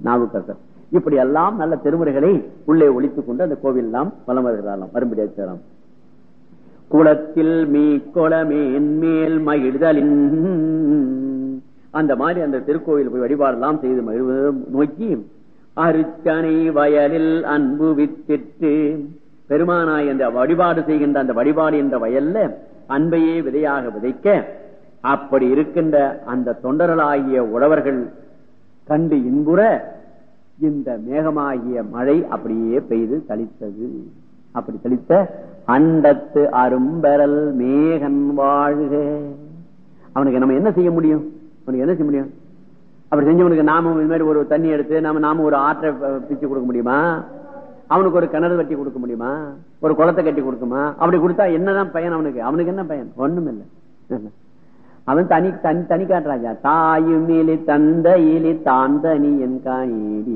நாவுக்கரசர் இப்படி எல்லாம் நல்ல திருமுறைகளை உள்ளே ஒழித்துக் கொண்டு அந்த கோவில் எல்லாம் வலம் வருகிறாராம் வரும்படியாக செய்யலாம் குளத்தில் மீ கொளமேன் மேல் மகிழ்தலின் அந்த மாதிரி அந்த திருக்கோவில் போய் வழிபாடெல்லாம் செய்து மகிழ்வது நோக்கி அருச்சனை வயலில் அன்பு வித்திட்டு பெருமானாய் அந்த வழிபாடு செய்கின்ற அந்த வழிபாடு என்ற வயல்ல அன்பையே விதையாக விதைக்க அப்படி இருக்கின்ற அந்த தொண்டர்களாகிய உழவர்கள் கண்டு இன்புற இந்த மேகமாகிய மழை அப்படியே பெய்து தளித்தது அப்படி தெளித்த அண்டத்து அரும்பெறல் மேகன் வாழ்க அவனுக்கு நம்ம என்ன செய்ய முடியும் அவனுக்கு என்ன செய்ய முடியும் அப்படி செஞ்சவனுக்கு நாம இது மாதிரி ஒரு தண்ணி எடுத்து நாம நாம ஒரு ஆற்றை பிச்சு கொடுக்க முடியுமா அவனுக்கு ஒரு கிணறு கட்டி கொடுக்க முடியுமா ஒரு குளத்தை கட்டி கொடுக்குமா அப்படி கொடுத்தா என்னதான் பயன் அவனுக்கு அவனுக்கு என்ன பயன் ஒண்ணும் இல்லை அவன் தனி தனி தனி காட்டுறாஜா தாயும் இலி தந்த இலி தாந்தனி என் காணி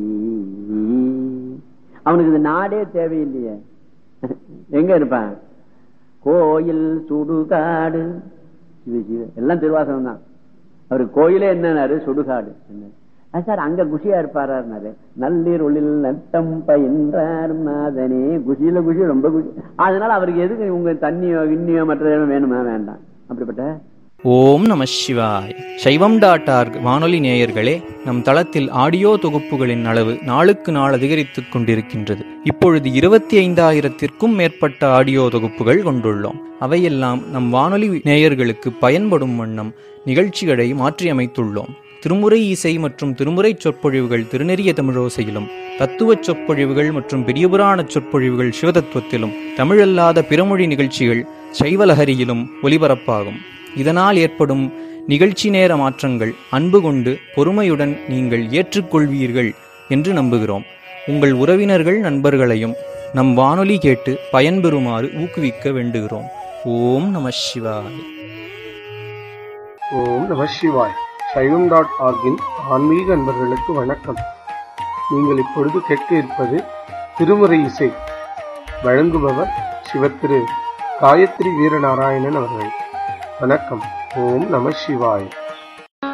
அவனுக்கு இது நாடே தேவையில்லையே எங்க இருப்பான் கோயில் சுடுகாடு இது இது எல்லாம் திருவாசகம் தான் அவரு கோயிலே என்னன்னாரு சுடுகாடு என்ன சார் அங்க குஷியா இருப்பாரு நள்ளிருளில் நட்டம் பயின்றார் நாதனே குஷியில குஷி ரொம்ப குஷி அதனால அவருக்கு எதுக்கு உங்க தண்ணியோ கிண்ணியோ மற்ற வேணுமா வேண்டாம் அப்படிப்பட்ட ஓம் நம சிவாய் சைவம் டாட் ஆர்க் வானொலி நேயர்களே நம் தளத்தில் ஆடியோ தொகுப்புகளின் அளவு நாளுக்கு நாள் அதிகரித்துக் கொண்டிருக்கின்றது இப்பொழுது இருபத்தி ஐந்தாயிரத்திற்கும் மேற்பட்ட ஆடியோ தொகுப்புகள் கொண்டுள்ளோம் அவையெல்லாம் நம் வானொலி நேயர்களுக்கு பயன்படும் வண்ணம் நிகழ்ச்சிகளை மாற்றியமைத்துள்ளோம் திருமுறை இசை மற்றும் திருமுறை சொற்பொழிவுகள் திருநெறிய தமிழோசையிலும் தத்துவ சொற்பொழிவுகள் மற்றும் பெரியபுராண சொற்பொழிவுகள் சிவதத்துவத்திலும் தமிழல்லாத பிறமொழி நிகழ்ச்சிகள் சைவலஹரியிலும் ஒலிபரப்பாகும் இதனால் ஏற்படும் நிகழ்ச்சி நேர மாற்றங்கள் அன்பு கொண்டு பொறுமையுடன் நீங்கள் ஏற்றுக்கொள்வீர்கள் என்று நம்புகிறோம் உங்கள் உறவினர்கள் நண்பர்களையும் நம் வானொலி கேட்டு பயன்பெறுமாறு ஊக்குவிக்க வேண்டுகிறோம் ஓம் நம சிவாய் ஓம் நம சிவாய் சைவம் டாட் ஆர்கின் ஆன்மீக அன்பர்களுக்கு வணக்கம் நீங்கள் இப்பொழுது கேட்க இருப்பது திருமுறை இசை வழங்குபவர் சிவத்திரு காயத்ரி வீரநாராயணன் அவர்கள் வணக்கம் ஓம் நம சிவாய்